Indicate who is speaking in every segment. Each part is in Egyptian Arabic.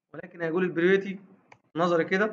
Speaker 1: ولكن هيقول البريوريتي نظري كده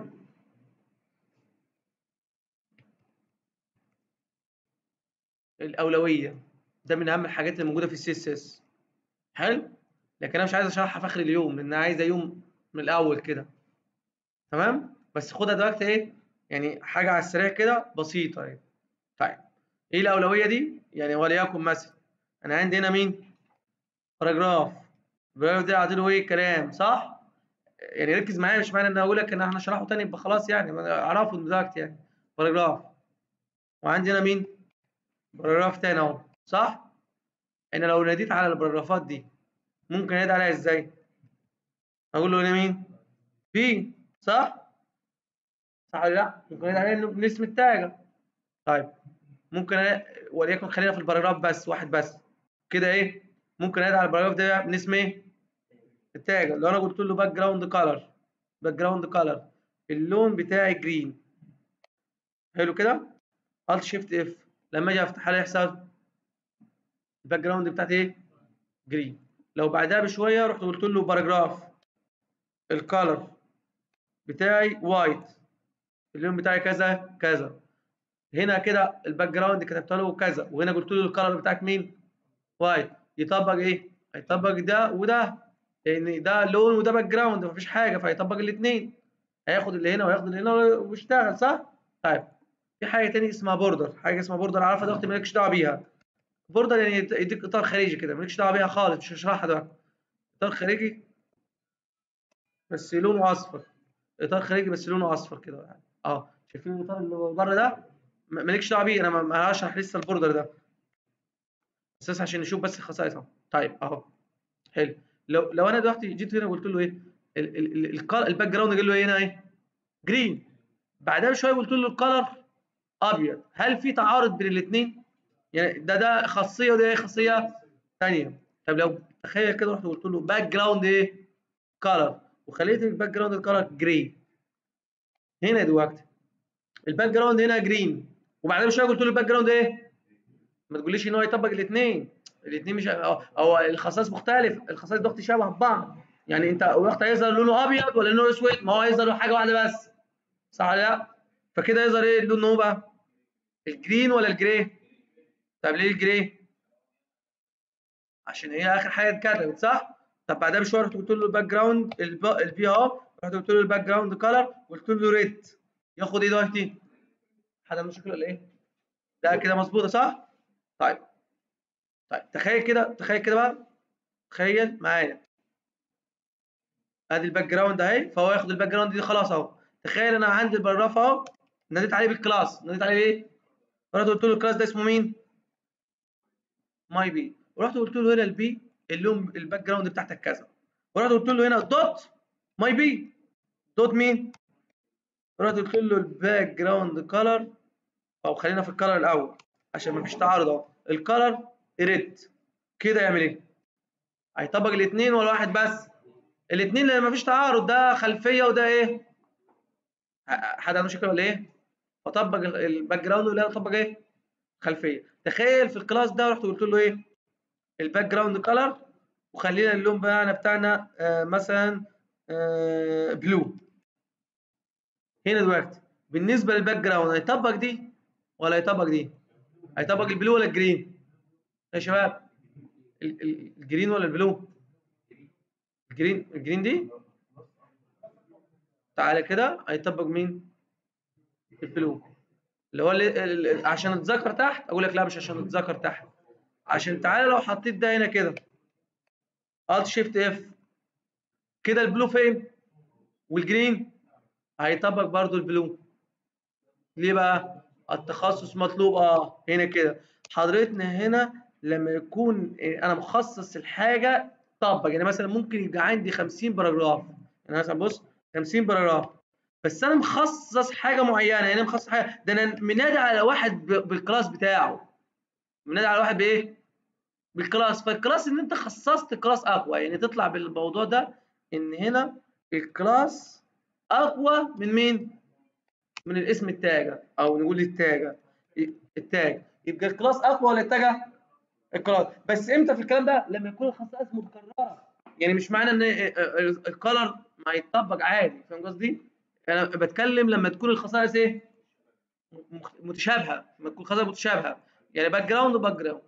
Speaker 1: الاولويه ده من اهم الحاجات اللي موجوده في السي اس اس حلو لكن انا مش عايز اشرحها في اخر اليوم لان انا عايزه يوم من الاول كده تمام بس خدها دلوقتي ايه يعني حاجه على السريع كده بسيطه يعني طيب ايه الاولويه دي يعني وليكن مثلا انا عندي هنا مين باراجراف الباراجراف ده عاطيله ايه كلام صح يعني ركز معايا مش معنى ان اقول لك ان احنا نشرحه تاني يبقى خلاص يعني ما اعرفه دلوقتي يعني باراجراف وعندي هنا مين باراجراف تاني اهو صح انا لو ناديت على الباراجرافات دي ممكن انادي عليها ازاي اقول له هنا مين بي صح صح ولا لا ممكن انادي عليها انه باسم التاجه طيب ممكن أنا... وليكن خلينا في الباراجراف بس واحد بس كده ايه ممكن انادي على الباراجراف ده باسم ايه التاج لو انا قلت له باك جراوند كلر باك جراوند كلر اللون بتاعي جرين حلو كده الت شيفت اف لما اجي افتحها لي يحصل الباك جراوند بتاعتي ايه جرين لو بعدها بشويه رحت قلت له باراجراف الكالر بتاعي وايت اللون بتاعي كذا كذا هنا كده الباك جراوند كتبت له كذا وهنا قلت له الكالر بتاعك مين وايت يطبق ايه هيطبق ده وده لان ده لون وده باك جراوند مفيش حاجه فهيطبق الاثنين هياخد اللي هنا وياخد اللي هنا ويشتغل صح طيب في حاجه تاني اسمها بوردر حاجه اسمها بوردر عارفها دلوقتي مالكش دعوه بيها بوردر يعني يديك اطار خارجي كده مالكش دعوه بيها خالص مش هشرحها دلوقتي اطار خارجي بس لونه اصفر اطار خارجي بس لونه اصفر كده يعني اه شايفين الاطار اللي بره ده مالكش دعوه بيه انا ما هشرح لسه البوردر ده بس عشان نشوف بس الخصائص طيب اهو حلو لو لو انا دلوقتي جيت هنا وقلت له ايه الباك جراوند قال له ايه هنا ايه جرين بعدها بشويه قلت له الكلر ابيض هل في تعارض بين الاثنين يعني ده ده خاصيه وده ايه خاصيه ثانيه طب لو تخيل كده رحت قلت له باك جراوند ايه كلر وخليت الباك جراوند الكلر جري هنا دلوقتي الباك جراوند هنا جرين وبعدها بشويه قلت له الباك جراوند ايه ما تقوليش ان هو يطبق الاثنين الاثنين مش هو الخصائص مختلف الخصائص دلوقتي شبه بعض يعني انت وقت هيظهر لونه ابيض ولا لونه اسود ما هو هيظهر حاجه واحده بس صح ولا لا فكده يظهر ايه اللون هو بقى الجرين ولا الجري طب ليه الجري عشان هي اخر حاجه اتكتبت صح طب بعدها بشويه رحت قلت له الباك جراوند البي اهو رحت قلت له الباك جراوند كلر قلت له ريد ياخد ايه دلوقتي حد عنده مشكله ولا ايه ده كده مظبوطه صح طيب طيب تخيل كده تخيل كده بقى تخيل معايا ادي الباك جراوند اهي فهو ياخد الباك جراوند دي خلاص اهو تخيل انا عندي البراف اهو ناديت عليه بالكلاس ناديت عليه ايه رحت قلت له الكلاس ده اسمه مين ماي بي ورحت قلت له هنا البي اللون الباك جراوند بتاعتك كذا ورحت قلت له هنا دوت ماي بي دوت مين رحت قلت له الباك جراوند كلر او خلينا في الكلر الاول عشان مفيش تعارض اهو الكلر ريد كده يعمل ايه هيطبق الاثنين ولا واحد بس الاثنين لان مفيش تعارض ده خلفيه وده ايه حد عنده مشكله ولا ايه فطبق الباك جراوند ولا طبق ايه خلفيه تخيل في الكلاس ده رحت قلت له ايه الباك جراوند كلر وخلينا اللون بتاعنا بتاعنا آه مثلا آه بلو هنا دلوقتي بالنسبه للباك جراوند هيطبق دي ولا هيطبق دي هيطبق البلو ولا الجرين يا شباب الجرين ولا البلو الجرين الجرين دي تعالى كده هيطبق مين البلو اللي هو اللي عشان اتذكر تحت اقول لك لا مش عشان اتذكر تحت عشان تعالى لو حطيت ده هنا كده الت شيفت اف كده البلو فين والجرين هيطبق برضو البلو ليه بقى التخصص مطلوب اه هنا كده حضرتنا هنا لما يكون انا مخصص الحاجه طبق يعني مثلا ممكن يبقى عندي 50 باراجراف يعني مثلا بص 50 باراجراف بس انا مخصص حاجه معينه يعني مخصص حاجه ده انا منادي على واحد بالكلاس بتاعه منادي على واحد بايه بالكلاس فالكلاس ان انت خصصت كلاس اقوى يعني تطلع بالموضوع ده ان هنا الكلاس اقوى من مين من الاسم التاجه او نقول التاجه التاج يبقى الكلاس اقوى ولا التاجه الكلاس بس امتى في الكلام ده لما يكون الخصائص متكرره يعني مش معنى ان الكلر ما يتطبق عادي فاهم قصدي؟ انا بتكلم لما تكون الخصائص ايه؟ مخ- متشابهه لما تكون خصائص متشابهه يعني باك جراوند وباك جراوند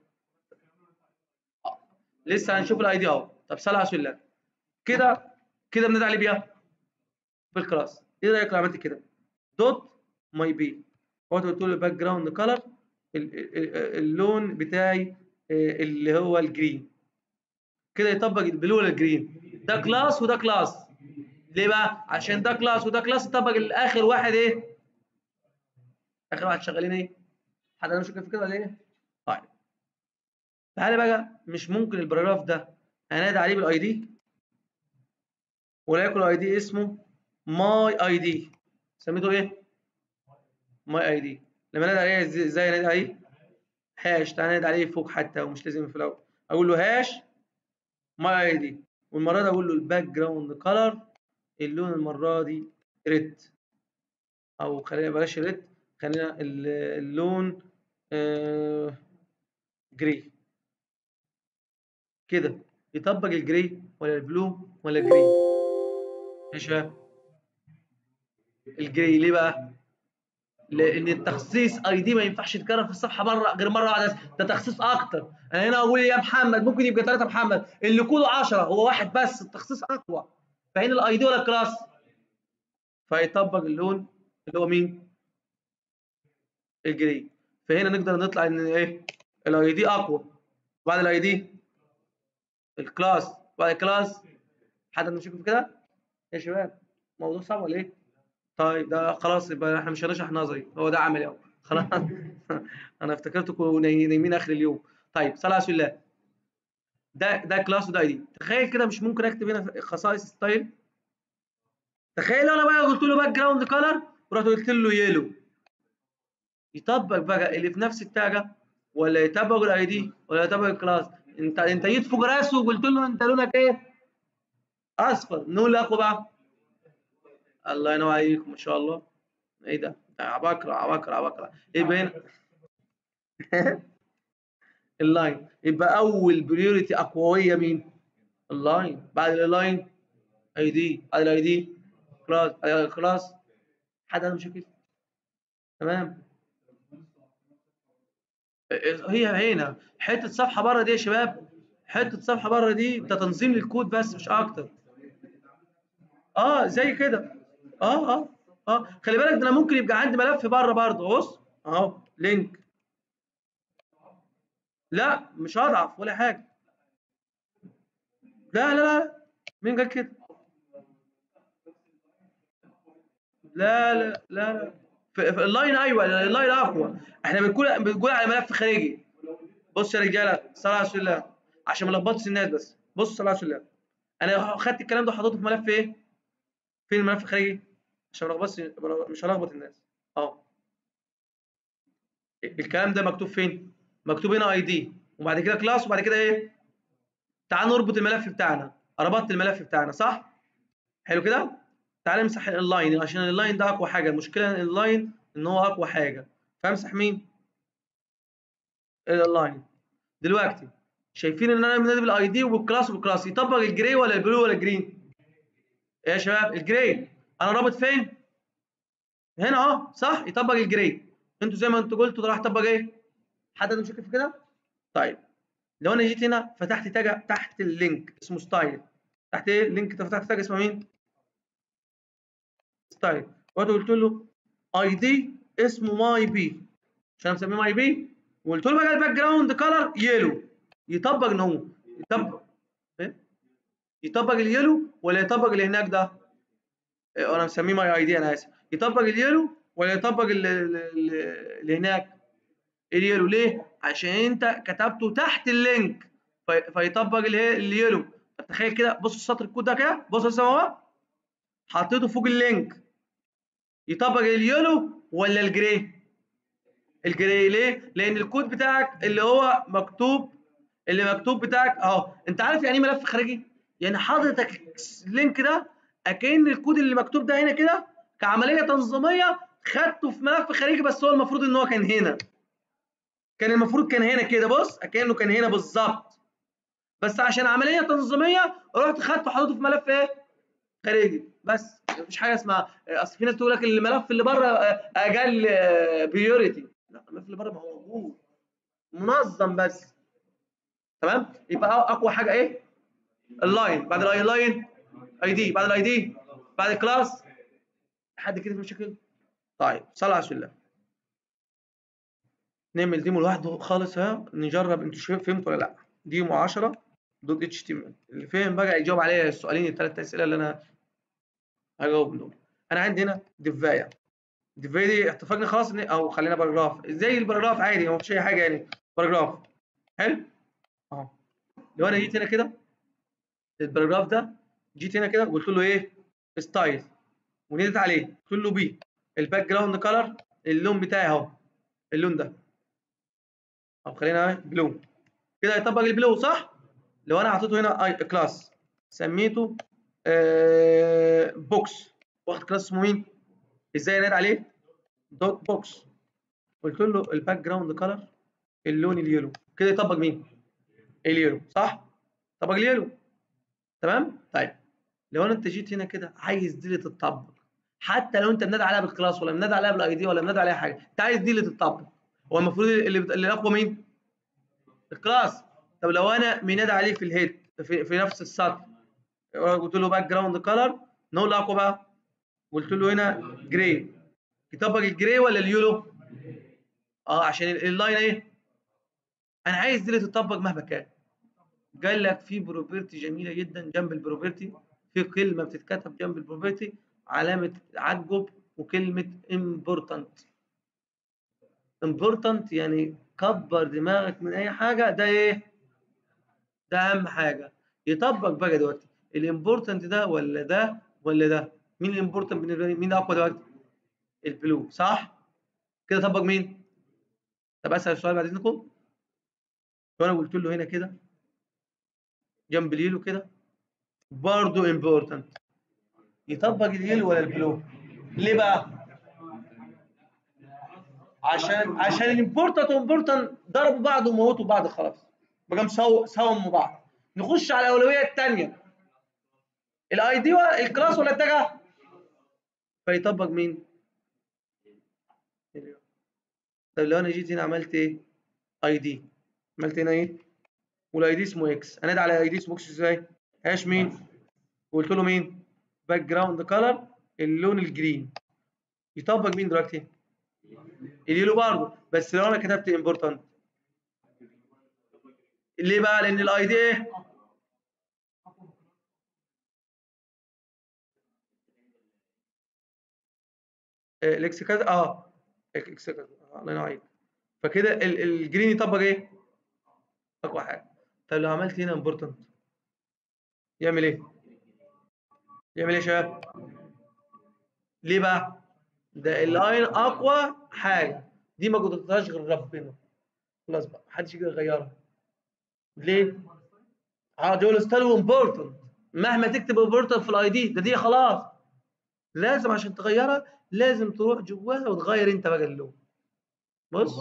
Speaker 1: لسه هنشوف الاي دي اهو طب صلى على رسول الله كده كده بندعي عليه بيها في الكلاس ايه رايك لو عملت كده دوت ماي بي هو قلت له باك جراوند كلر اللون بتاعي آه، اللي هو الجرين كده يطبق البلو ولا الجرين ده كلاس وده كلاس ليه بقى عشان ده كلاس وده كلاس يطبق الاخر واحد ايه اخر واحد شغالين ايه حد انا مش فاكر في كده ولا ايه طيب تعالى بقى مش ممكن الباراجراف ده هنادي عليه بالاي دي وليكن الاي دي اسمه ماي اي دي سميته ايه ماي اي دي لما نادي عليه إز- ازاي نادي عليه هاش تعالى نادي عليه فوق حتى ومش لازم في الاول اقول له هاش ماي اي دي والمره دي اقول له الباك جراوند كلر اللون المره دي ريد او خلينا بلاش ريد خلينا ال- اللون آه جري كده يطبق الجري ولا البلو ولا الجرين يا شباب الجري ليه بقى لان التخصيص اي دي ما ينفعش يتكرر في الصفحه مره غير مره واحده بس ده تخصيص اكتر انا هنا اقول يا محمد ممكن يبقى ثلاثه محمد اللي كله 10 هو واحد بس التخصيص اقوى فهنا الاي دي ولا الكلاس فيطبق اللون اللي هو مين الجري فهنا نقدر نطلع ان ايه الاي دي اقوى بعد الاي دي الكلاس بعد الكلاس حد مش في كده يا شباب موضوع صعب ولا ايه طيب ده خلاص يبقى احنا مش هنشرح نظري هو ده عملي اهو خلاص انا افتكرتكم ناي- نايمين اخر اليوم طيب صلى على رسول الله ده ده كلاس وده اي دي تخيل كده مش ممكن اكتب هنا خصائص ستايل تخيل لو انا بقى قلت له باك جراوند كلر ورحت قلت له يلو يطبق بقى اللي في نفس التاجه ولا يطبق الاي دي ولا يطبق الكلاس انت انت جيت فوق راسه وقلت له انت لونك ايه اصفر نقول له اخو بقى الله ينور عليكم ما شاء الله ايه ده ده عباقرة عباقرة عباقرة يبقى هنا اللاين يبقى اول بريوريتي اقويه مين اللاين بعد اللاين اي دي بعد الاي دي كلاس كلاس حد عنده مشاكل تمام هي هنا حته صفحه بره دي يا شباب حته صفحه بره دي ده تنظيم للكود بس مش اكتر اه زي كده اه اه اه خلي بالك ده انا ممكن يبقى عندي ملف بره برضه بص اهو لينك لا مش هضعف ولا حاجه لا لا لا مين قال كده لا لا لا لا في, في اللاين ايوه اللاين اقوى احنا بنقول بنقول على ملف خارجي بص يا رجاله صلاه على رسول الله عشان ما لخبطش الناس بس بص صلاه على رسول الله انا خدت الكلام ده وحطيته في ملف ايه فين الملف الخارجي عشان ما لخبطش مش هلخبط الناس اه الكلام ده مكتوب فين مكتوب هنا اي دي وبعد كده كلاس وبعد كده ايه تعال نربط الملف بتاعنا ربطت الملف بتاعنا صح حلو كده تعال نمسح اللاين عشان اللاين ده اقوى حاجه المشكله ان اللاين ان هو اقوى حاجه فامسح مين اللاين دلوقتي شايفين ان انا منادي بالاي دي وبالكلاس وبالكلاس يطبق الجراي ولا البلو ولا الجرين ايه يا شباب الجراي انا رابط فين هنا اهو صح يطبق الجراي انتوا زي ما انتوا قلتوا ده راح يطبق ايه حد عنده مشكله في كده طيب لو انا جيت هنا فتحت تاج تحت اللينك اسمه ستايل تحت ايه اللينك ده فتحت تاج اسمه مين ستايل وقت قلت له اي دي اسمه ماي بي عشان مسميه ماي بي وقلت له بقى الباك جراوند كلر يلو يطبق ان هو يطبق ايه يطبق اليلو ولا يطبق اللي هناك ده إيه انا مسميه ماي اي دي انا اسف يطبق اليلو ولا يطبق اللي, اللي هناك اليلو ليه عشان انت كتبته تحت اللينك في... فيطبق اللي اليلو طب تخيل كده بص السطر الكود ده كده بص يا اهو حطيته فوق اللينك يطبق اليلو ولا الجري الجري ليه لان الكود بتاعك اللي هو مكتوب اللي مكتوب بتاعك اهو انت عارف يعني ايه ملف خارجي يعني حضرتك اللينك ده اكن الكود اللي مكتوب ده هنا كده كعمليه تنظيميه خدته في ملف خارجي بس هو المفروض ان هو كان هنا كان المفروض كان هنا كده بص كانه كان هنا بالظبط بس عشان عمليه تنظيميه رحت خدته حطيته في ملف ايه خارجي بس مفيش حاجه اسمها اصل في ناس تقول لك الملف اللي بره اقل بريوريتي لا الملف اللي بره ما هو موجود منظم بس تمام يبقى اقوى حاجه ايه اللاين بعد الاي لاين اي دي بعد الاي دي بعد الكلاس حد كده في مشاكل طيب صلى على رسول الله نعمل ديمو لوحده خالص ها نجرب انتوا فهمتوا ولا لا ديمو 10 دوت اتش تي ام ال اللي فهم بقى يجاوب عليا السؤالين الثلاث اسئله اللي انا هجاوب دول انا عندي هنا دفايه الدفايه دي اتفقنا خلاص ان او خلينا باراجراف ازاي الباراجراف عادي ما فيش اي حاجه يعني باراجراف حلو اهو لو انا جيت هنا كده الباراجراف ده جيت هنا كده وقلت له ايه ستايل ونزلت عليه قلت له بي الباك جراوند كلر اللون بتاعي اهو اللون ده طب خلينا بلو كده يطبق البلو صح لو انا حطيته هنا اي كلاس سميته آه بوكس واخد كلاس اسمه مين ازاي انادي عليه دوت بوكس قلت له الباك جراوند كلر اللون اليلو كده يطبق مين اليلو صح طبق اليلو تمام طيب لو انا انت جيت هنا كده عايز دي اللي تتطبق حتى لو انت منادي عليها بالكلاس ولا منادي عليها بالاي دي ولا منادي عليها حاجه انت عايز دي اللي تتطبق هو المفروض اللي اللي اقوى مين الكلاس طب لو انا منادي عليه في الهيد في, في نفس السطر قلت له باك جراوند كلر نو اللي اقوى بقى قلت له هنا جراي يطبق الجراي ولا اليولو اه عشان اللاين ايه انا عايز دي اللي تطبق مهما كان قال لك في بروبرتي جميله جدا جنب البروبرتي في كلمه بتتكتب جنب البروبرتي علامه تعجب وكلمه امبورتنت امبورتنت يعني كبر دماغك من اي حاجه ده ايه ده اهم حاجه يطبق بقى دلوقتي الامبورتنت ده ولا ده ولا ده مين الامبورتنت بالنسبه لي مين اقوى دلوقتي البلو صح كده طبق مين طب اسال السؤال بعد اذنكم لو انا قلت له هنا كده جنب اليلو كده برضه امبورتنت يطبق اليلو ولا البلو ليه بقى عشان عشان الامبورتنت والامبورتنت ضربوا بعض وموتوا بعض خلاص بقى مساو ساوموا بعض نخش على الاولويه الثانيه الاي دي ولا الكلاس ولا التاجه فيطبق مين طب لو انا جيت هنا عملت ايه اي دي عملت هنا ايه والاي دي اسمه اكس انادي على اي دي اسمه اكس ازاي هاش مين وقلت له مين باك جراوند كلر اللون الجرين يطبق مين دلوقتي اليلو برضه بس لو انا كتبت امبورتنت ليه بقى لان الاي دي ايه الاكس كذا اه اكس كذا الله ينور عليك فكده الجرين يطبق ايه اقوى حاجه طب لو عملت هنا امبورتنت يعمل ايه يعمل ايه يا شباب ليه بقى ده اللاين اقوى حاجه دي ما قدرتهاش غير ربنا خلاص بقى محدش يقدر يغيرها ليه اه دول ستايل امبورتنت مهما تكتب امبورتنت في الاي دي ده دي خلاص لازم عشان تغيرها لازم تروح جواها وتغير انت بقى اللون بص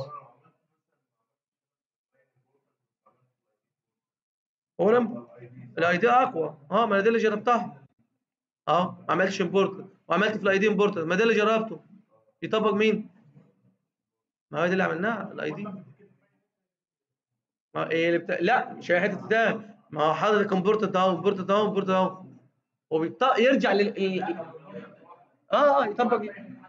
Speaker 1: هو لما الاي دي اقوى اه ما انا دي اللي جربتها اه ما عملتش امبورتنت وعملت في الاي دي امبورتنت ما ده اللي جربته يطبق مين ما هو دي اللي عملناها الاي دي ما ايه اللي بتا... لا مش هي حته ده ما هو حضرتك امبورتنت اهو امبورتنت اهو امبورتنت اهو وبيط... يرجع لل ال... اه اه يطبق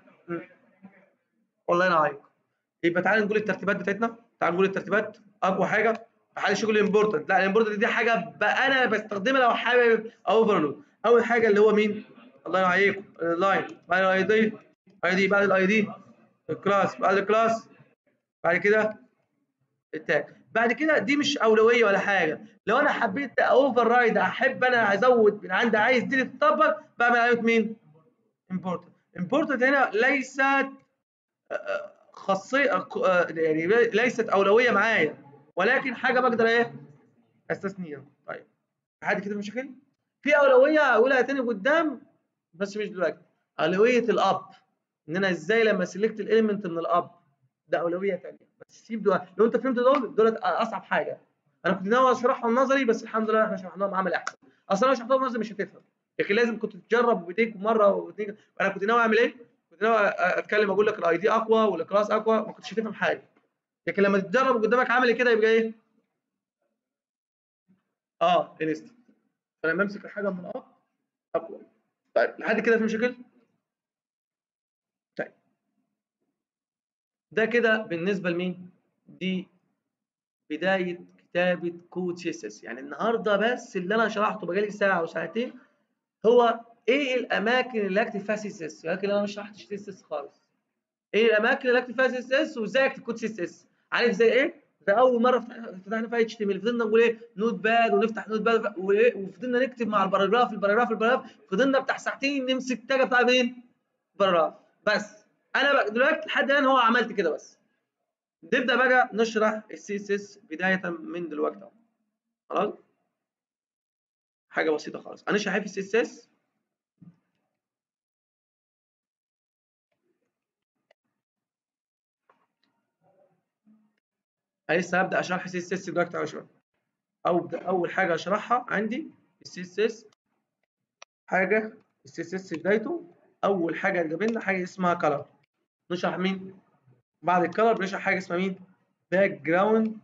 Speaker 1: والله ينور عليك يبقى تعالى نقول الترتيبات بتاعتنا تعالى نقول الترتيبات اقوى حاجه حل شغل امبورتنت لا الامبورتنت دي حاجه بقى انا بستخدمها لو حابب اوفرلود اول حاجه اللي هو مين الله ينور عليكم اللاين بعد الاي دي اي دي بعد الاي دي الكلاس بعد الكلاس بعد كده التاج بعد كده دي مش اولويه ولا حاجه لو انا حبيت اوفر رايد احب انا ازود من عندي عايز دي تطبق بعمل علامه مين امبورتنت امبورتنت هنا ليست خاصيه يعني ليست اولويه معايا ولكن حاجه بقدر ايه استثنيها طيب حد كده مشاكل في اولويه اقولها تاني قدام بس مش دلوقتي اولويه الاب ان انا ازاي لما سيلكت الاليمنت من الاب ده اولويه ثانيه بس سيب دول لو انت فهمت دول دول اصعب حاجه انا كنت ناوي اشرحهم نظري بس الحمد لله احنا شرحناهم عملي احسن اصلا لو شرحتهم نظري مش هتفهم لكن لازم كنت تجرب بايديك مره واثنين انا كنت ناوي اعمل ايه؟ كنت ناوي اتكلم اقول لك الاي دي اقوى والاكلاس اقوى ما كنتش هتفهم حاجه لكن لما تتدرب قدامك عملي كده يبقى ايه؟ اه انستنت فلما امسك الحاجه من اه اقوى طيب لحد كده في مشاكل؟ طيب ده كده بالنسبه لمين؟ دي بدايه كتابه كود سي اس اس يعني النهارده بس اللي انا شرحته بقالي ساعه وساعتين هو ايه الاماكن اللي اكتب فيها سي اس اس ولكن انا ما شرحتش سي اس اس خالص ايه الاماكن اللي اكتب فيها سي اس اس وازاي اكتب كود سي اس اس عارف زي ايه ده اول مره فتحنا فيها اتش تي ام ال فضلنا نقول ايه نوت باد ونفتح نوت باد وفضلنا نكتب مع الباراجراف الباراجراف الباراجراف فضلنا بتاع ساعتين نمسك تاجه بتاع مين باراجراف بس انا بقى دلوقتي لحد الان هو عملت كده بس نبدا بقى نشرح السي اس اس بدايه من دلوقتي اهو خلاص حاجه بسيطه خالص هنشرح ايه في السي اس اس لسه هبدا اشرح السي اس اس دلوقتي على شويه ابدا اول حاجه اشرحها عندي السي اس اس حاجه السي اس اس بدايته اول حاجه تقابلنا حاجه اسمها كلر نشرح مين بعد الكلر بنشرح حاجه اسمها مين باك جراوند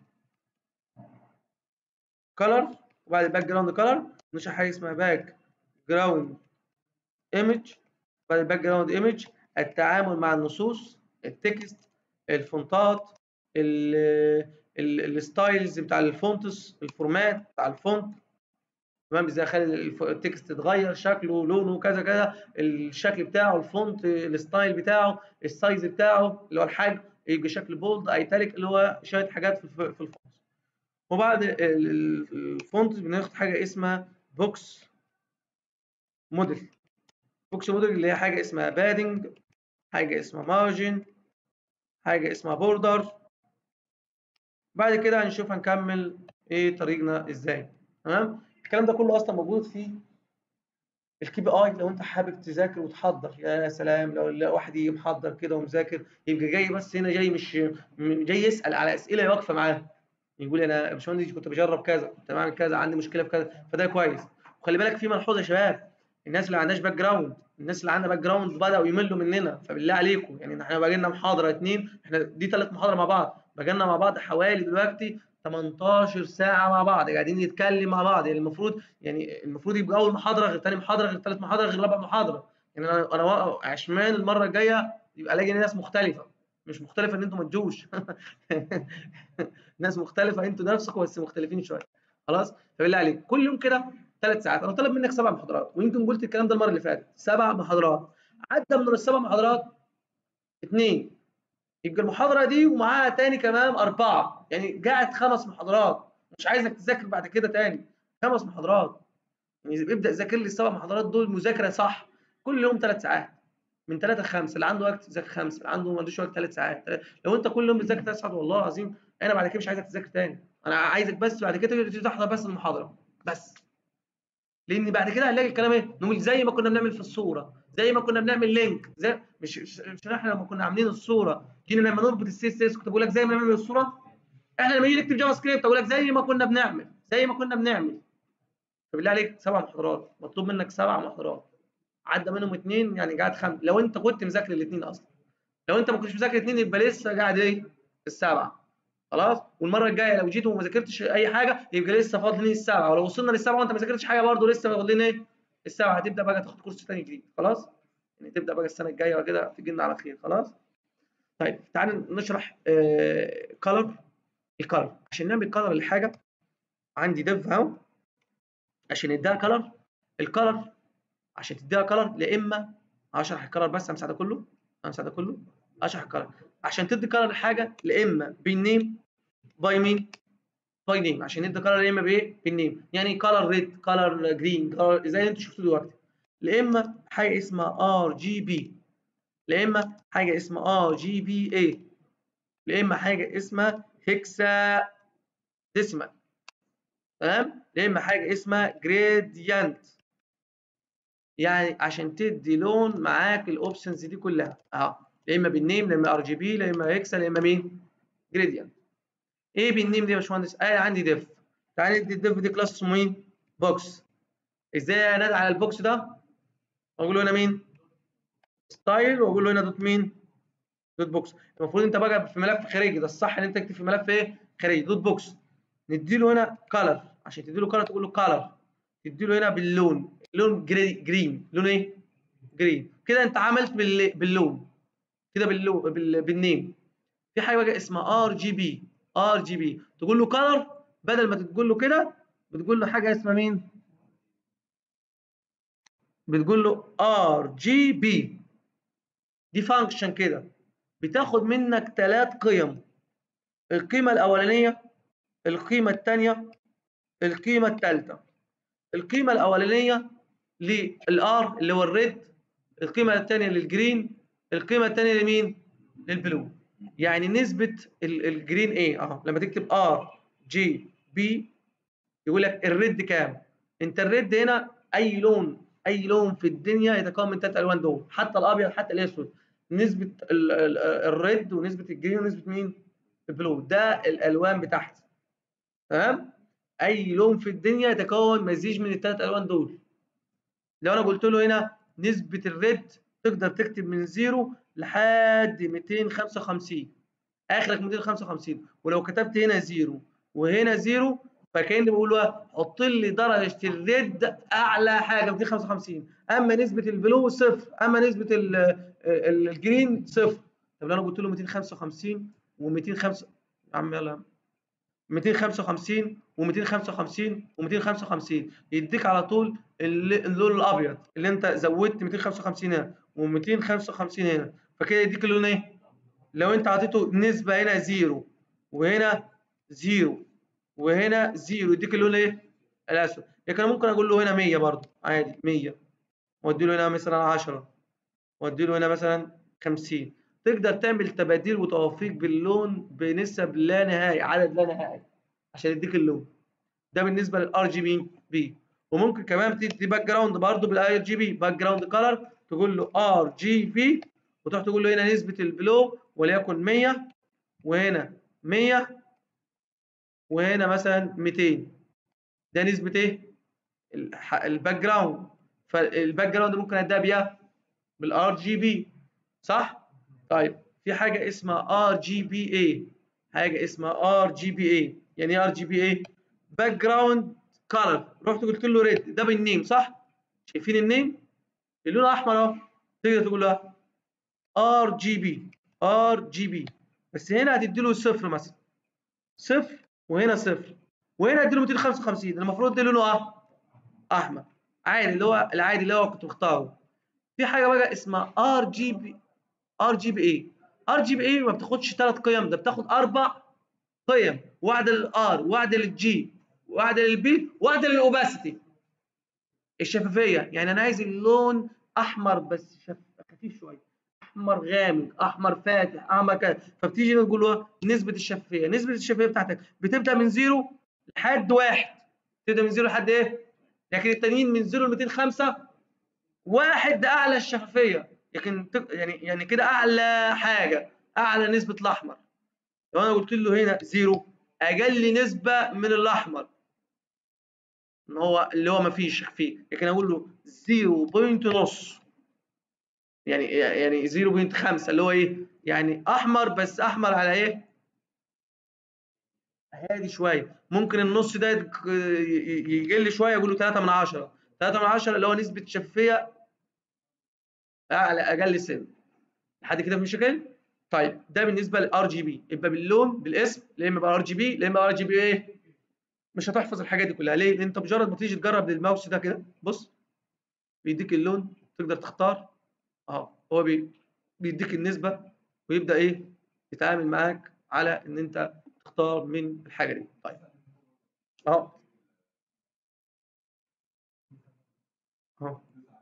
Speaker 1: كلر وبعد الباك جراوند كلر نشرح حاجه اسمها باك جراوند ايمج بعد الباك جراوند ايمج التعامل مع النصوص التكست الفونتات الستايلز بتاع الفونتس الفورمات بتاع الفونت تمام ازاي اخلي التكست يتغير شكله لونه كذا كذا الشكل بتاعه الفونت الستايل بتاعه السايز بتاعه اللي هو الحجم يبقى شكل بولد ايتاليك اللي هو شويه حاجات في الفونت وبعد الفونت بناخد حاجه اسمها بوكس موديل بوكس موديل اللي هي حاجه اسمها بادنج حاجه اسمها مارجن حاجه اسمها بوردر بعد كده هنشوف هنكمل ايه طريقنا ازاي تمام الكلام ده كله اصلا موجود في الكي بي اي لو انت حابب تذاكر وتحضر يا سلام لو واحد يجي محضر كده ومذاكر يبقى جاي بس هنا جاي مش جاي يسال على اسئله واقفه معاه يقول انا يا باشمهندس كنت بجرب كذا كنت بعمل كذا عندي مشكله في كذا فده كويس وخلي بالك في ملحوظه يا شباب الناس اللي ما عندهاش باك جراوند الناس اللي عندها باك جراوند بداوا يملوا مننا فبالله عليكم يعني احنا بقى لنا محاضره اثنين احنا دي ثالث محاضره مع بعض بقى لنا مع بعض حوالي دلوقتي 18 ساعه مع بعض قاعدين نتكلم مع بعض يعني المفروض يعني المفروض يبقى اول محاضره غير ثاني محاضره غير ثالث محاضره غير رابع محاضره يعني انا انا عشمان المره الجايه يبقى الاقي ناس مختلفه مش مختلفه ان انتوا ما تجوش ناس مختلفه انتوا نفسكم بس مختلفين شويه خلاص فبالله عليك كل يوم كده ثلاث ساعات انا طالب منك سبع محاضرات ويمكن قلت الكلام ده المره اللي فاتت سبع محاضرات عدى من السبع محاضرات اثنين يبقى المحاضره دي ومعاها تاني كمان اربعه يعني قاعد خمس محاضرات مش عايزك تذاكر بعد كده تاني خمس محاضرات يعني ابدا ذاكر لي السبع محاضرات دول مذاكره صح كل يوم ثلاث ساعات من ثلاثة لخمسة اللي عنده وقت يذاكر خمسة اللي عنده ما عندوش وقت ثلاث ساعات لو انت كل يوم بتذاكر ثلاث ساعات والله العظيم انا بعد كده مش عايزك تذاكر تاني انا عايزك بس بعد كده تحضر بس المحاضره بس لان بعد كده هنلاقي الكلام ايه نقول زي ما كنا بنعمل في الصوره زي ما كنا بنعمل لينك زي مش مش احنا لما كنا عاملين الصوره جينا لما نربط السي اس اس كنت بقول لك زي ما بنعمل الصوره احنا لما نيجي نكتب جافا سكريبت اقول لك زي ما كنا بنعمل زي ما كنا بنعمل فبالله عليك سبع محاضرات مطلوب منك سبع محاضرات عدى منهم اثنين يعني قاعد خمس لو انت كنت مذاكر الاثنين اصلا لو انت ما كنتش مذاكر الاثنين يبقى لسه قاعد ايه السبعه خلاص والمره الجايه لو جيت وما ذاكرتش اي حاجه يبقى لسه فاضل لي السبعه ولو وصلنا للسبعه وانت ما ذاكرتش حاجه برضه لسه فاضل لنا ايه السبعه هتبدا بقى تاخد كورس ثاني جديد خلاص يعني تبدا بقى السنه الجايه وكده تجي لنا على خير خلاص طيب تعال نشرح آه كلر الكلر عشان نعمل كلر لحاجه عندي ديف اهو عشان نديها كلر الكلر عشان تديها كلر يا اما هشرح الكلر بس همسح ده كله همسح ده كله اشرح الكلر عشان تدي كلر لحاجه يا اما بالنيم باي مين باي نيم عشان ندي كلر يا اما بايه بالنيم يعني كلر ريد كلر جرين كلر زي اللي انتوا شفتوه دلوقتي يا اما حاجه اسمها ار جي بي يا اما حاجه اسمها ار جي بي اي يا اما حاجه اسمها هيكسا ديسيمال تمام يا اما حاجه اسمها جريديانت يعني عشان تدي لون معاك الاوبشنز دي كلها اهو يا اما بالنيم يا اما ار جي بي يا اما هيكسا يا اما مين جريديانت ايه بالنيم دي يا باشمهندس قال عندي ديف تعالى ندي الديف دي كلاس اسمه مين بوكس ازاي انادي على البوكس ده واقول له هنا مين ستايل واقول له هنا دوت مين دوت بوكس المفروض انت بقى في ملف خارجي ده الصح ان انت تكتب في ملف ايه خارجي دوت بوكس ندي له هنا كلر عشان تدي له كلر تقول له كلر تدي له هنا باللون لون جري جرين لون ايه جرين كده انت عملت بال... باللون كده باللون بال... بالنيم في حاجه بقى اسمها ار جي بي ار جي بي تقول له كلر بدل ما تقول له كده بتقول له حاجه اسمها مين بتقول له ار جي بي دي فانكشن كده بتاخد منك ثلاث قيم القيمه الاولانيه القيمه الثانيه القيمه الثالثه القيمه الاولانيه للار اللي هو الريد القيمه الثانيه للجرين القيمه الثانيه لمين للبلو يعني نسبه الجرين ايه اه لما تكتب ار جي بي يقول لك الريد كام انت الريد هنا اي لون اي لون في الدنيا يتكون من ثلاث الوان دول حتى الابيض حتى الاسود نسبه الريد ونسبه الجرين ونسبه مين البلو ده الالوان بتاعتي تمام اي لون في الدنيا يتكون مزيج من الثلاث الوان دول لو انا قلت له هنا نسبه الريد تقدر تكتب من زيرو لحد 255 اخرك 255 ولو كتبت هنا زيرو وهنا زيرو فكاني بقول له حط لي درجه الريد اعلى حاجه 255 اما نسبه البلو صفر اما نسبه الجرين صفر طب لو انا قلت له 255 و205 يا عم يلا 255 و255 و255 يديك على طول اللون الابيض اللي انت زودت 255 هنا و255 هنا فكده يديك اللون ايه؟ لو انت عطيته نسبه هنا زيرو وهنا زيرو وهنا زيرو يديك اللون ايه؟ الاسود لكن انا ممكن اقول له هنا 100 برضه عادي 100 وادي له هنا مثلا 10 وادي له هنا مثلا 50 تقدر تعمل تباديل وتوافيق باللون بنسب لا نهائي عدد لا نهائي عشان يديك اللون ده بالنسبه للار جي بي بي وممكن كمان تدي باك جراوند برضه بالار جي بي باك جراوند كلر تقول له ار جي بي وتروح تقول له هنا نسبه البلو وليكن 100 وهنا 100 وهنا مثلا 200 ده نسبه ايه الباك جراوند فالباك جراوند ممكن اديها بيها بالار جي بي صح طيب في حاجه اسمها ار جي بي اي حاجه اسمها ار جي بي اي يعني ايه ار جي بي اي باك جراوند كلر رحت قلت له ريد ده بالنيم صح شايفين النيم اللون الاحمر اهو تقدر تقول له ار جي بي ار جي بي بس هنا هتدي له صفر مثلا صفر وهنا صفر وهنا ادي له 255 المفروض ادي لونه اه احمر عادي اللي هو العادي اللي هو كنت مختاره في حاجه بقى اسمها ار جي بي ار جي بي اي ار جي بي اي ما بتاخدش ثلاث قيم ده بتاخد اربع قيم واحده للار واحده للجي واحده للبي واحده للاوباسيتي الشفافيه يعني انا عايز اللون احمر بس شف... خفيف شويه احمر غامق احمر فاتح احمر كده فبتيجي تقول له نسبه الشفافيه نسبه الشفافيه بتاعتك بتبدا من زيرو لحد واحد تبدا من زيرو لحد ايه لكن التانيين من زيرو ل 205 واحد ده اعلى الشفافيه لكن يعني يعني كده اعلى حاجه اعلى نسبه الاحمر لو انا قلت له هنا زيرو اقل نسبه من الاحمر ان هو اللي هو ما فيش فيه لكن اقول له 0. نص يعني يعني 0.5 اللي هو ايه يعني احمر بس احمر على ايه هادي شويه ممكن النص ده يقل شويه اقول له 3 من 10 3 من 10 اللي هو نسبه شفافيه اعلى اقل سن لحد كده في مشاكل طيب ده بالنسبه للار جي بي يبقى باللون بالاسم لا اما ار جي بي لا اما ار جي بي ايه مش هتحفظ الحاجات دي كلها ليه لان انت مجرد ما تيجي تجرب الماوس ده كده بص بيديك اللون تقدر تختار اهو هو بي بيديك النسبه ويبدا ايه يتعامل معاك على ان انت تختار من الحاجه دي طيب اهو اهو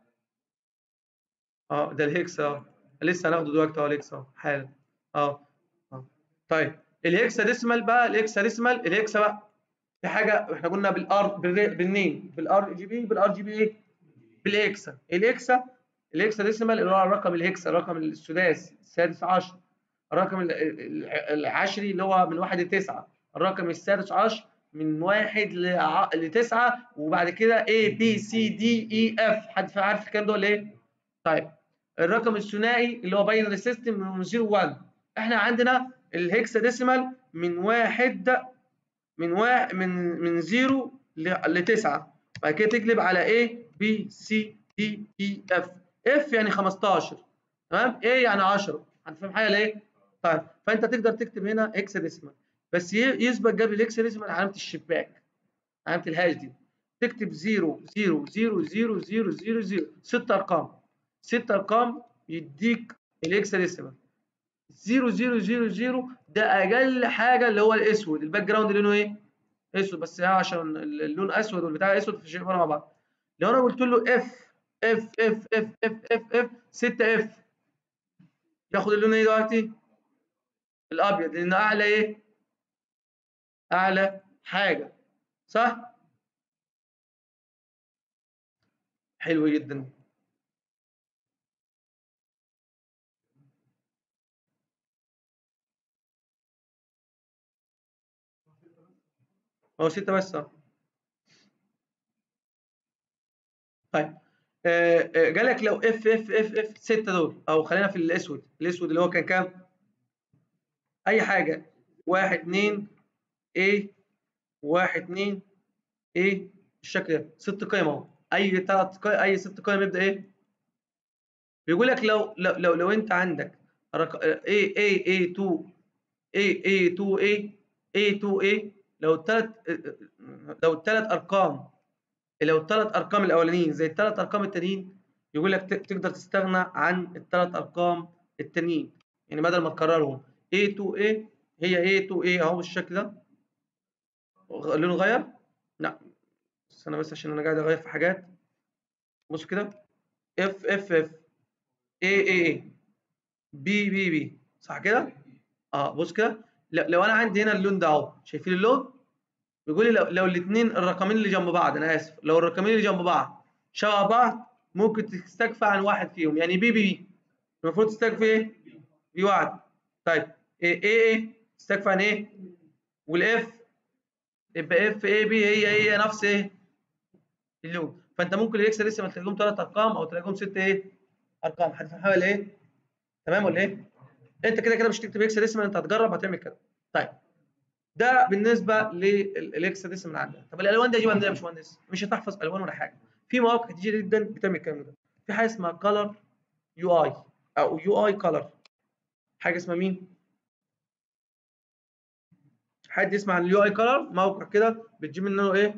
Speaker 1: اه ده الهيكس اه لسه هناخده دلوقتي اهو الهيكس اهو حالا اه اه طيب الهيكسا ديسمال بقى الهيكسا ديسمال الهيكسا بقى في حاجه احنا قلنا بالار بالنيم بالار جي بي بالار جي بي ايه بالاكسا الاكسا الاكسا ديسمال اللي هو الرقم الهيكسا الرقم السداسي السادس عشر الرقم العشري اللي هو من واحد لتسعه الرقم السادس عشر من واحد لع- لتسعة وبعد كده A B C D E F حد عارف الكلام ده ولا ايه؟ طيب الرقم الثنائي اللي هو باينري سيستم من 0 1 احنا عندنا الهكساديسيمال من واحد من واحد من من 0 ل 9 بعد كده تقلب على A B C D E F F يعني 15 تمام A يعني 10 هنفهم حاجه ليه؟ طيب فانت تقدر تكتب هنا هكساديسيمال بس ي- يسبق قبل الهكساديسيمال علامه الشباك علامه الهاش دي تكتب 0 0 0 0 0 0 0 ست ارقام ست ارقام يديك الهكساديسيمال 0 0 0 0 ده اقل حاجه اللي هو الاسود الباك جراوند لونه ايه؟ اسود بس هي عشان اللون اسود والبتاع اسود في شيء مع بعض لو انا قلت له اف اف اف اف اف اف اف 6 اف ياخد اللون ايه دلوقتي؟ الابيض لانه اعلى ايه؟ اعلى حاجه صح؟ حلو جدا هو ستة بس اه طيب آه، آه، جالك لو اف اف اف اف ستة دول او خلينا في الاسود الاسود اللي هو كان كام؟ اي حاجه واحد اتنين ايه واحد اتنين ايه بالشكل ده ست قيم اهو اي ثلاث قيم اي ست قيم يبدا ايه؟ بيقول لك لو لو لو, لو انت عندك رق... ايه ايه ايه 2 ايه ايه 2 ايه ايه 2 ايه لو الثلاث لو الثلاث ارقام لو الثلاث ارقام الاولانيين زي الثلاث ارقام التانيين يقول لك ت- تقدر تستغنى عن الثلاث ارقام التانيين يعني بدل ما تكررهم A to A هي A to A اهو بالشكل ده غ- لونه غير لا بس انا بس عشان انا قاعد اغير في حاجات بص كده F F F A A A B B B صح كده اه بص كده لو لو انا عندي هنا اللون ده اهو شايفين اللون بيقول لي لو, لو الاثنين الرقمين اللي جنب بعض انا اسف لو الرقمين اللي جنب بعض شبه بعض ممكن تستكفى عن واحد فيهم يعني بي بي بي المفروض تستكفي ايه؟ بي واحد طيب ايه ايه ايه تستكفى عن ايه؟ والاف يبقى اف ايه بي هي هي نفس ايه؟ اللون فانت ممكن الاكس لسه ما تلاقيهم ثلاث ارقام او تلاقيهم ست ايه؟ ارقام هتفهمها ولا ايه؟ تمام ولا ايه؟ انت كده كده مش تكتب اكس ديسيمال انت هتجرب هتعمل كده طيب ده بالنسبه للاكس ديسيمال عندنا طب الالوان دي اجيبها منين يا باشمهندس مش هتحفظ الوان ولا حاجه في مواقع كتير جدا بتعمل الكلام ده في حاجه اسمها كلر يو اي او يو اي كلر حاجه اسمها مين حد يسمع عن اليو اي كلر موقع كده بتجيب منه ايه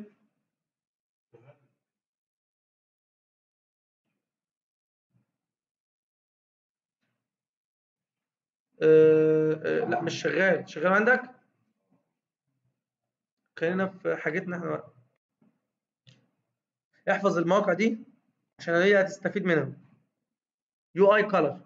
Speaker 1: آه آه لا مش شغال شغال عندك خلينا في حاجتنا احنا بقى. احفظ المواقع دي عشان هي هتستفيد منها يو اي كلر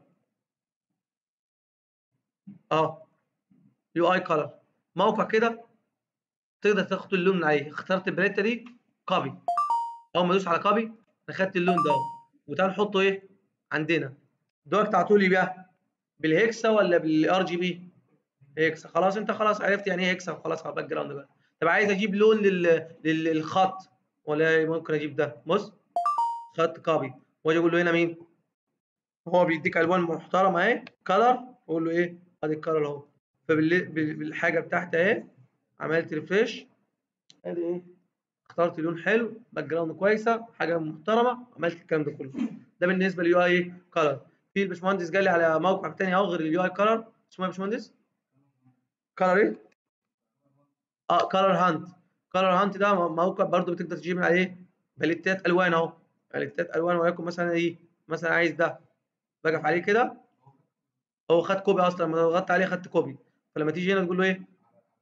Speaker 1: اه يو اي كلر موقع كده تقدر تاخد اللون من عليه اخترت الباليته دي كوبي اول ما ادوس على كوبي انا خدت اللون ده اهو وتعال نحطه ايه عندنا دلوقتي تعطولي بقى بالهكسا ولا بالار جي بي هكسا خلاص انت خلاص عرفت يعني ايه هكسا خلاص على الباك جراوند بقى طب عايز اجيب لون لل... لل- للخط ولا ممكن اجيب ده بص خط كوبي واجي اقول له هنا مين هو بيديك الوان محترمه اهي كلر اقول له ايه ادي الكلر اهو فبالحاجه بتاعتي اهي عملت ريفريش ادي ايه اخترت لون حلو باك جراوند كويسه حاجه محترمه عملت الكلام ده كله ده بالنسبه لليو اي كلر في الباشمهندس جالي على موقع تاني اهو غير اليو اي كلر اسمه ايه يا باشمهندس كلر ايه اه كلر هانت كلر هانت ده موقع برضو بتقدر تجيب من عليه باليتات الوان اهو باليتات الوان وليكن مثلا ايه مثلا عايز ده بقف عليه كده هو خد كوبي اصلا لما ضغطت عليه خدت كوبي فلما تيجي هنا تقول له ايه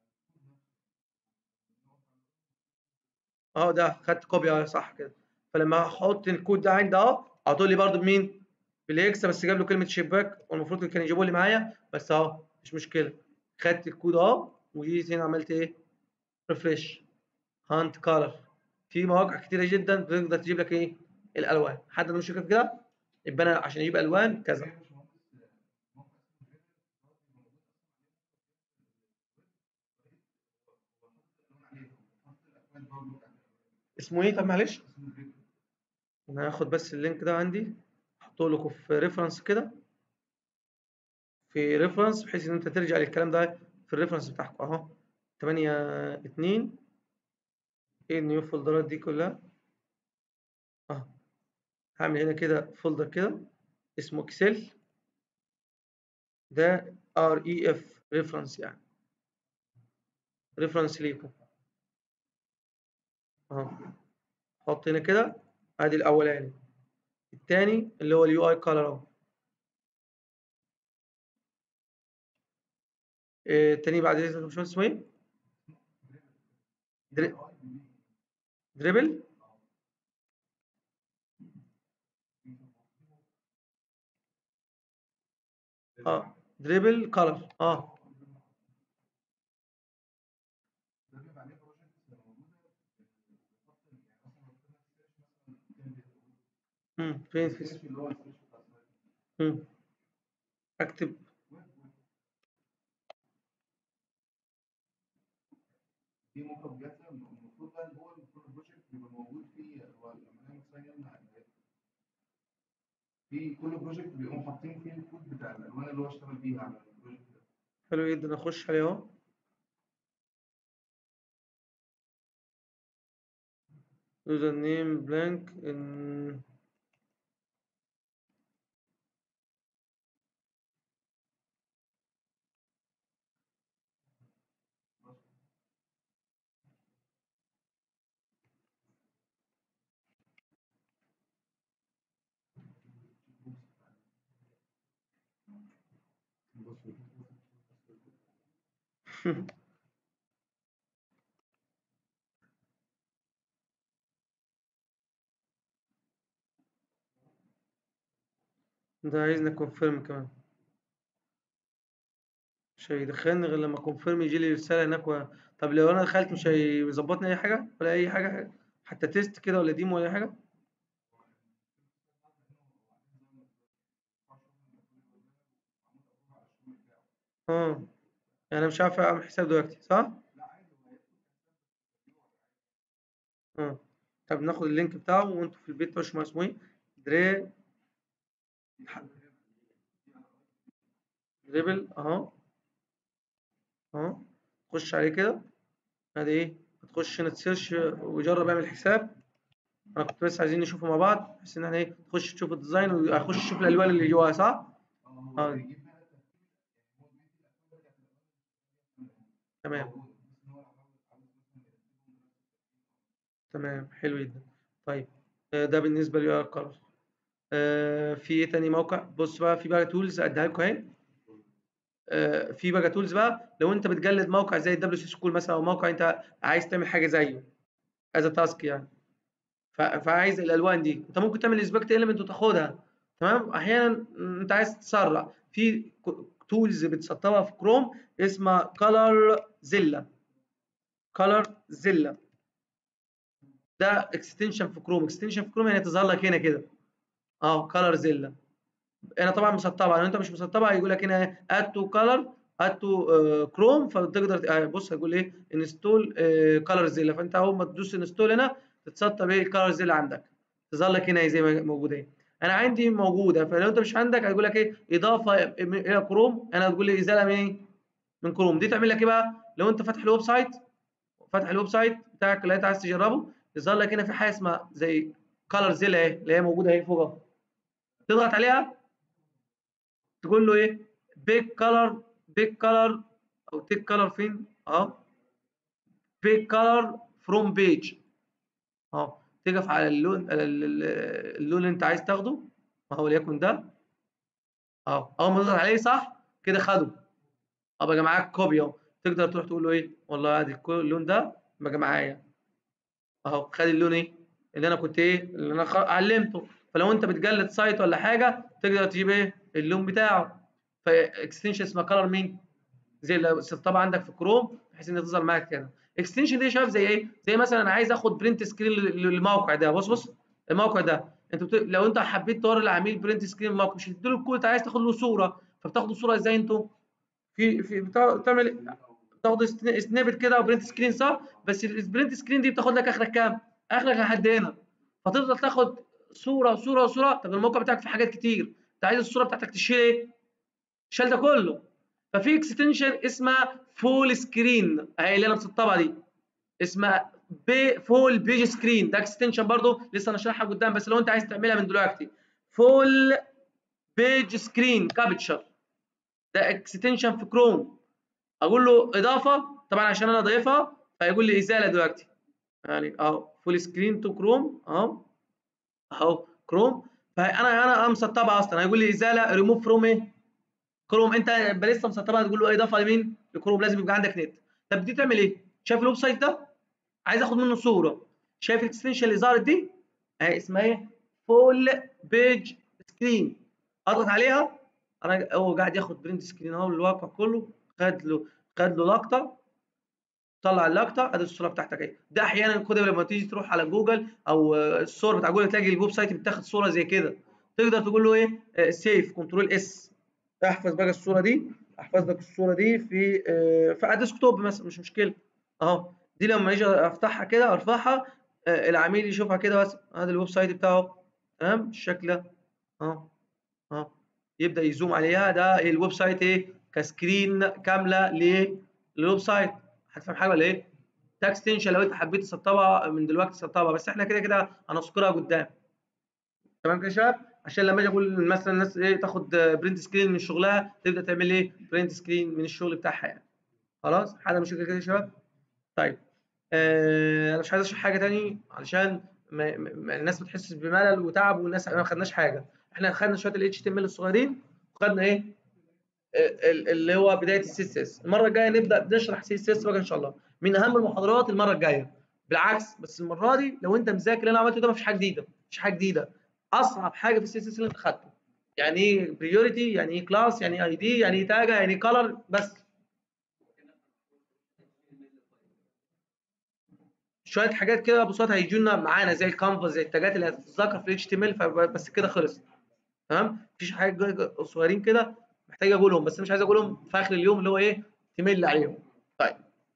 Speaker 1: اه ده خدت كوبي اه صح كده فلما احط الكود ده عندي اهو اعطوا لي برده بمين بالاكس بس جاب له كلمه شباك والمفروض كان يجيبوا لي معايا بس اهو مش مشكله خدت الكود اهو وجيت هنا عملت ايه ريفريش هانت كالر في مواقع كتيره جدا بتقدر تجيب لك ايه الالوان حد مش شايف كده يبقى انا عشان اجيب الوان كذا اسمه ايه طب معلش انا هاخد بس اللينك ده عندي احطه لكم في ريفرنس كده في ريفرنس بحيث ان انت ترجع للكلام ده في الريفرنس بتاعكم اهو 8 2 ايه النيو فولدرات دي كلها اهو هعمل هنا كده فولدر كده اسمه اكسل ده ار اي اف ريفرنس يعني ريفرنس ليكم اهو حط هنا كده ادي الاولاني الثاني اللي هو اليو اي كولر اهو إيه، التاني بعد اذنك يا باشمهندس اسمه ايه؟ دري... دريبل اه دريبل كولر اه امم فين في امم اكتب
Speaker 2: في موقع جاتا المفروض بقى اللي هو المفروض البروجكت بيبقى موجود فيه هو لما نعمل ساين ان في كل بروجكت بيقوموا حاطين فيه الكود بتاع الالوان اللي هو اشتغل بيها على البروجكت ده
Speaker 1: حلو جدا اخش عليه اهو يوزر نيم بلانك ان ده عايزني كونفيرم كمان مش هيدخلني غير لما كونفيرم يجي لي رساله هناك و... طب لو انا دخلت مش هيظبطني اي حاجه ولا اي حاجه حتى تيست كده ولا ديمو ولا اي حاجه اه يعني انا مش عارف اعمل حساب دلوقتي صح اه طب ناخد اللينك بتاعه وانتوا في البيت تخشوا مع اسمه ايه دري دريبل اهو اهو خش عليه كده ادي ايه هتخش هنا تسيرش وجرب اعمل حساب انا كنت بس عايزين نشوفه مع بعض بحيث ان احنا ايه تخش تشوف الديزاين وهخش اشوف الالوان اللي جواها صح
Speaker 2: هو
Speaker 1: اه
Speaker 2: بيجيب بقى
Speaker 1: تمام تمام حلو جدا طيب آه، ده بالنسبه لليو ار كولر في ايه تاني موقع بص بقى في بقى تولز اديها لكم اهي آه، في بقى تولز بقى لو انت بتجلد موقع زي الدبليو سي سكول مثلا او موقع انت عايز تعمل حاجه زيه از تاسك يعني ف- فعايز الالوان دي انت ممكن تعمل انسبكت اليمنت وتاخدها تمام احيانا انت عايز تسرع في تولز بتسطبها في كروم اسمها كولر زيلا كولر زيلا ده اكستنشن في كروم اكستنشن في كروم يعني تظهر لك هنا كده اه كولر زيلا انا طبعا مسطبها لو انت مش مسطبها هيقول لك هنا اد تو كولر اد تو كروم فتقدر ت- آه، بص هيقول ايه انستول كولر زيلا فانت اول ما تدوس انستول هنا تتسطب ايه الكولر زيلا عندك تظهر لك هنا زي ما موجوده ايه انا عندي موجوده فلو انت مش عندك هيقول لك ايه اضافه الى كروم انا هتقول لي ازاله من ايه من كروم دي تعمل لك ايه بقى لو انت فاتح الويب سايت فاتح الويب سايت بتاعك اللي انت عايز تجربه يظهر لك هنا في حاجه اسمها زي كولر زيلا اهي اللي هي موجوده اهي فوق اهو تضغط عليها تقول له ايه بيك كلر بيك كلر او تيك كلر فين اهو بيك كلر فروم بيج اهو تقف على اللون ال- ال- اللون اللي انت عايز تاخده اهو وليكن ده اهو اول ما تضغط عليه صح كده خده اه بقى معاك كوبي اهو تقدر تروح تقول له ايه والله ادي الكو- اللون ده بقى معايا اهو خد اللون ايه اللي انا كنت ايه اللي انا خ- علمته فلو انت بتجلد سايت ولا حاجه تقدر تجيب ايه اللون بتاعه فاكستنشن اسمها كلر مين زي لو طبعا عندك في كروم بحيث انها تظهر معاك كده اكستنشن دي شايف زي ايه زي مثلا انا عايز اخد برنت سكرين للموقع ده بص بص الموقع ده انت بت... لو انت حبيت توري العميل برنت سكرين الموقع مش هتديله الكود انت عايز تاخد له صوره فبتاخدوا صوره ازاي انتوا في في بتا- بتعمل بتاخد سنابت كده وبرنت سكرين صح بس البرنت سكرين دي بتاخد لك اخرك كام اخرك لحد هنا فتفضل تاخد صوره صوره صوره طب الموقع بتاعك فيه حاجات كتير انت عايز الصوره بتاعتك تشيل ايه؟ شال ده كله ففي اكستنشن اسمها فول سكرين اهي اللي انا مسطبها دي اسمها بي فول بيج سكرين ده اكستنشن برضو لسه انا شارحها قدام بس لو انت عايز تعملها من دلوقتي فول بيج سكرين كابتشر ده اكستنشن في كروم اقول له اضافه طبعا عشان انا ضايفها فيقول لي ازاله دلوقتي يعني اهو فول سكرين تو كروم اهو اهو كروم فانا انا مسطبها اصلا هيقول لي ازاله ريموف فروم ايه كروم انت لسه مسطبها تقول له اضافه لمين لكروم لازم يبقى عندك نت طب دي تعمل ايه شايف الويب سايت ده عايز اخد منه صوره شايف الاكستنشن اللي ظهرت دي اهي اسمها ايه فول بيج سكرين اضغط عليها انا هو قاعد ياخد برنت سكرين اهو للواقع كله خد له خد له لقطه طلع اللقطه ادي الصوره بتاعتك اهي ده احيانا كده لما تيجي تروح على جوجل او الصور بتاع جوجل تلاقي الويب سايت بتاخد صوره زي كده تقدر تقول له ايه سيف كنترول اس احفظ بقى الصوره دي احفظ لك الصوره دي في في الديسكتوب مثلا مش مشكله اهو دي لما يجي افتحها كده ارفعها العميل يشوفها كده بس هذا الويب سايت بتاعه تمام بالشكل ده اهو اهو يبدا يزوم عليها ده الويب سايت ايه كسكرين كامله للويب سايت هتفهم حاجه ولا ايه؟ ده اكستنشن لو انت حبيت تسطبها من دلوقتي تسطبها بس احنا كده كده هنذكرها قدام تمام كده يا شباب عشان لما اجي اقول مثلا الناس ايه تاخد برنت سكرين من شغلها تبدا تعمل ايه برنت سكرين من الشغل بتاعها يعني خلاص حاجه مش كده يا شباب طيب آه انا مش عايز اشرح حاجه تاني علشان ما ما الناس ما تحسش بملل وتعب والناس ما خدناش حاجه احنا خدنا شويه الاتش تي ام ال الصغيرين وخدنا ايه اللي هو بدايه السي اس اس المره الجايه نبدا نشرح سي اس اس بقى ان شاء الله من اهم المحاضرات المره الجايه بالعكس بس المره دي لو انت مذاكر اللي انا عملته ده مفيش حاجه جديده مفيش حاجه جديده اصعب حاجه في السي اس اس اللي انت خدته يعني ايه بريوريتي يعني ايه كلاس يعني ايه اي دي يعني ايه تاجه يعني ايه كلر بس شويه حاجات كده بسيطه هيجونا معانا زي الكانفاس زي التاجات اللي هتتذكر في الاتش تي ام ال بس كده خلص تمام مفيش حاجه صغيرين كده محتاج اقولهم بس مش عايز اقولهم في اخر اليوم اللي هو ايه تمل عليهم طيب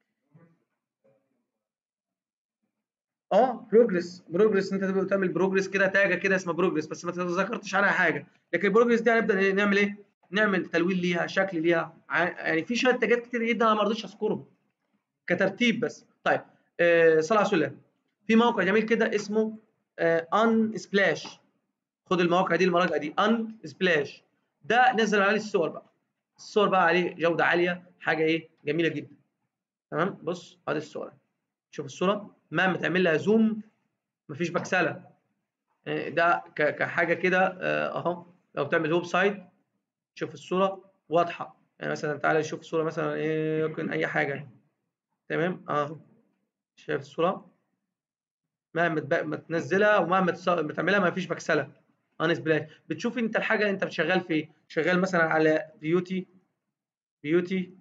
Speaker 1: اه بروجريس بروجريس انت تبقى تعمل بروجريس كده تاجه كده اسمها بروجريس بس ما تذكرتش عنها حاجه لكن البروجريس دي هنبدا نعمل ايه نعمل تلوين ليها شكل ليها يعني في شويه تاجات كتير جدا انا ما رضيتش اذكرهم كترتيب بس طيب آه صلاه على سلام في موقع جميل كده اسمه ان آه سبلاش خد المواقع دي المراجع دي ان سبلاش ده نزل عليه الصور بقى الصور بقى عليه جوده عاليه حاجه ايه جميله جدا تمام بص ادي الصوره شوف الصوره مهما تعمل لها زوم مفيش بكسله ده كحاجه كده اهو لو تعمل ويب سايت شوف الصوره واضحه يعني مثلا تعالى شوف الصوره مثلا ايه يمكن اي حاجه تمام اهو شايف الصوره مهما تنزلها ومهما تعملها مفيش بكسله انس بلاش بتشوف انت الحاجه اللي انت شغال في شغال مثلا على بيوتي بيوتي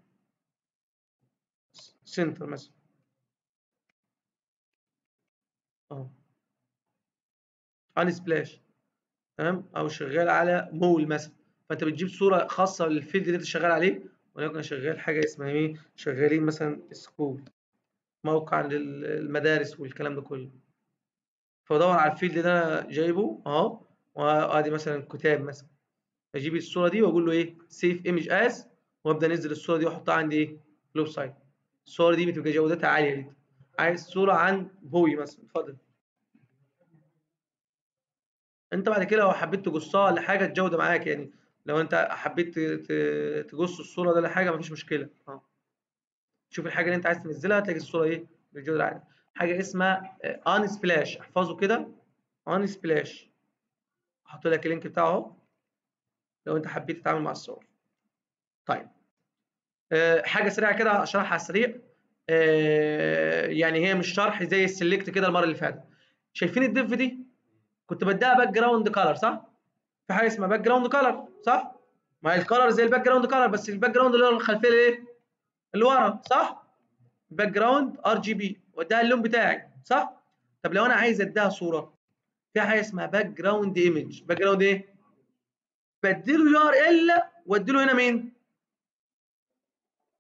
Speaker 1: سنتر مثلا اهو انس بلاش تمام او شغال على مول مثلا فانت بتجيب صوره خاصه للفيلد اللي انت شغال عليه ولكن شغال حاجه اسمها ايه شغالين مثلا سكول موقع للمدارس والكلام ده كله فدور على الفيلد اللي انا جايبه اهو وادي مثلا كتاب مثلا اجيب الصوره دي واقول له ايه سيف ايمج از وابدا انزل الصوره دي واحطها عندي ايه في الويب سايت الصور دي بتبقى جودتها عاليه جدا عايز صوره عن بوي مثلا اتفضل انت بعد كده لو حبيت تجصها لحاجه الجوده معاك يعني لو انت حبيت تجص الصوره ده لحاجه مفيش مشكله اه شوف الحاجه اللي انت عايز تنزلها تلاقي الصوره ايه بالجوده العاليه حاجه اسمها ان سبلاش احفظه كده ان سبلاش احط لك اللينك بتاعه اهو لو انت حبيت تتعامل مع الصور طيب أه حاجه سريعه كده اشرحها على السريع أه يعني هي مش شرح زي السلكت كده المره اللي فاتت شايفين الديف دي كنت بديها باك جراوند كلر صح في حاجه اسمها باك جراوند كلر صح ما هي الكلر زي الباك جراوند كلر بس الباك جراوند اللي هو الخلفيه الايه اللي ورا صح باك جراوند ار جي بي واديها اللون بتاعي صح طب لو انا عايز اديها صوره في حاجه اسمها باك جراوند ايمج باك جراوند ايه بديله يو ار ال واديله هنا مين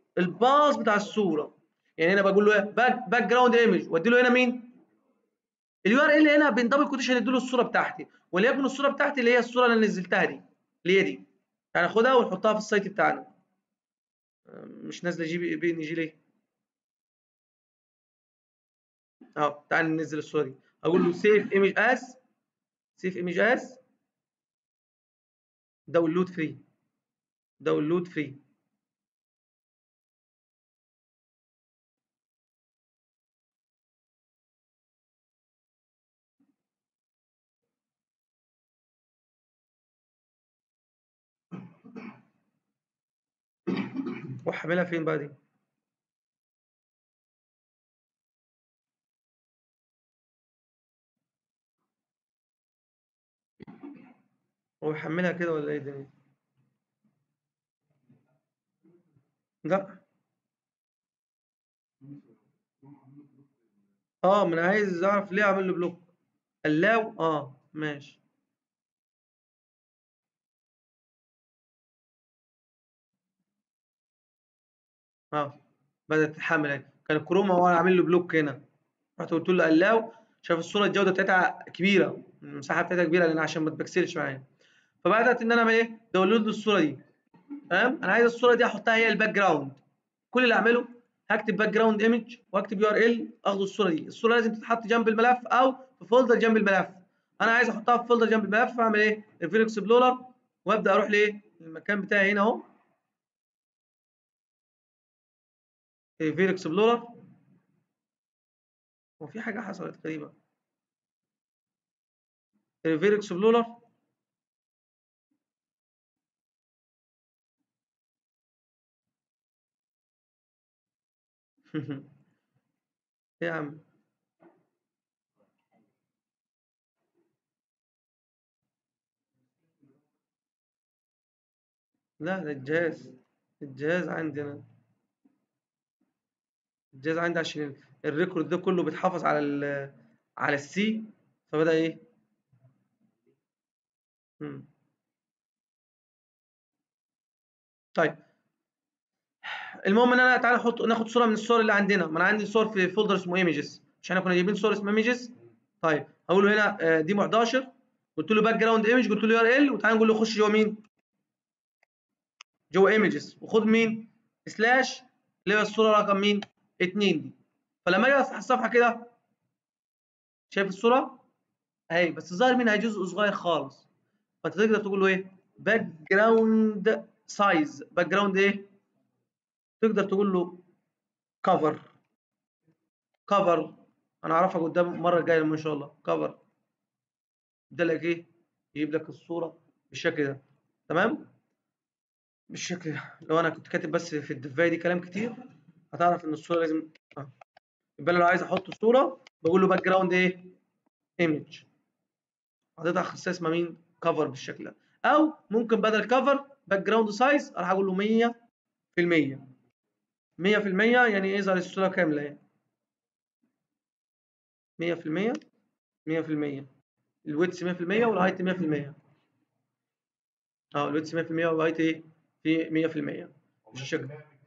Speaker 1: الباص بتاع الصوره يعني هنا بقول له باك باك جراوند ايمج واديله هنا مين اليو ار ال هنا بين دبل كوتيشن اديله الصوره بتاعتي وليكن الصوره بتاعتي اللي هي الصوره اللي نزلتها دي اللي هي دي يعني ناخدها ونحطها في السايت بتاعنا مش نازله جي بي بي ان جي ليه اهو تعال ننزل الصوره دي اقول له سيف ايمج اس سيف ايمج اس داونلود فري داونلود فري واحملها فين بقى دي هو يحملها كده ولا ايه الدنيا لا اه ما انا عايز اعرف ليه اعمل له بلوك اللاو اه ماشي اه بدات تتحمل اهي كان الكروما هو عامل له بلوك هنا رحت قلت له اللاو شاف الصوره الجوده بتاعتها كبيره المساحه بتاعتها كبيره لان عشان ما تبكسلش معايا فبدات ان انا اعمل ايه داونلود الصوره دي تمام انا عايز الصوره دي احطها هي الباك جراوند كل اللي اعمله هكتب باك جراوند ايمج واكتب يو ار ال اخد الصوره دي الصوره لازم تتحط جنب الملف او في فولدر جنب الملف انا عايز احطها في فولدر جنب الملف فاعمل ايه الفيل اكسبلورر وابدا اروح لايه المكان بتاعي هنا اهو الفيل اكسبلورر هو في حاجه حصلت غريبه الفيل اكسبلورر ايه يا عم لا ده الجهاز الجهاز عندي انا الجهاز عندي عشان الريكورد ده كله بيتحافظ على ال على السي فبدأ ايه مم. طيب المهم ان انا تعالى نحط ناخد صوره من الصور اللي عندنا ما انا عندي صور في فولدر اسمه ايمجز مش احنا كنا جايبين صور اسمها ايمجز طيب هقول له هنا آه، ديمو 11 قلت له باك جراوند ايمج قلت له ار ال وتعالى نقول له خش جوه مين جوه ايمجز وخد مين سلاش اللي هي الصوره رقم مين 2 دي فلما اجي افتح الصفحه كده شايف الصوره اهي بس ظاهر منها جزء صغير خالص فانت تقدر تقول له ايه باك جراوند سايز باك جراوند ايه تقدر تقول له كفر كفر انا اعرفها قدام المره الجايه ان شاء الله كفر ده لك ايه يجيب لك الصوره بالشكل ده تمام بالشكل ده لو انا كنت كاتب بس في الدفايه دي كلام كتير هتعرف ان الصوره لازم اه يبقى لو عايز احط صوره بقول له باك جراوند ايه ايمج حطيتها خاصيه اسمها مين كفر بالشكل ده او ممكن بدل كفر باك جراوند سايز اروح اقول له 100 في المية 100 في المية يعني يظهر الصورة كاملة يعني 100 في المية 100 في المية الويتس 100 في المية والهايت 100 في المية اه الويتس 100 في المية والهايت ايه في 100 في المية مش الشكل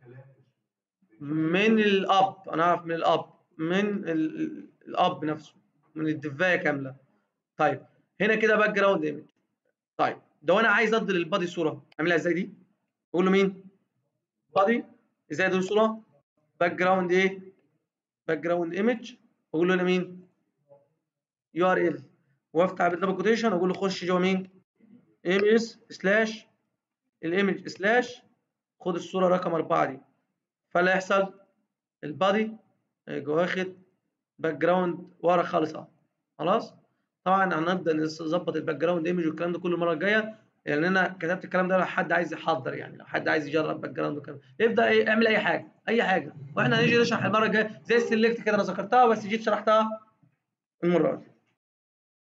Speaker 1: من الاب انا اعرف من الاب من ال- ال- الاب نفسه من الدفايه كامله طيب هنا كده باك جراوند ايمج طيب لو انا عايز ادي للبادي صوره اعملها ازاي دي اقول له مين بادي ازاي ادي صوره باك جراوند ايه باك جراوند ايمج واقول له هنا مين يو ار ال وافتح بالدبل كوتيشن واقول له خش جوه مين ايمج سلاش الايمج سلاش خد الصوره رقم 4 دي فاللي هيحصل البادي هيجي واخد باك جراوند ورا خالص اهو خلاص طبعا هنبدا نظبط الباك جراوند ايمج والكلام ده كله المره الجايه لان انا كتبت الكلام ده لو حد عايز يحضر يعني لو حد عايز يجرب باك جراوند وكلام ابدا ايه اعمل اي حاجه اي حاجه واحنا هنيجي نشرح المره الجايه زي السلكت كده انا ذكرتها بس جيت شرحتها المره دي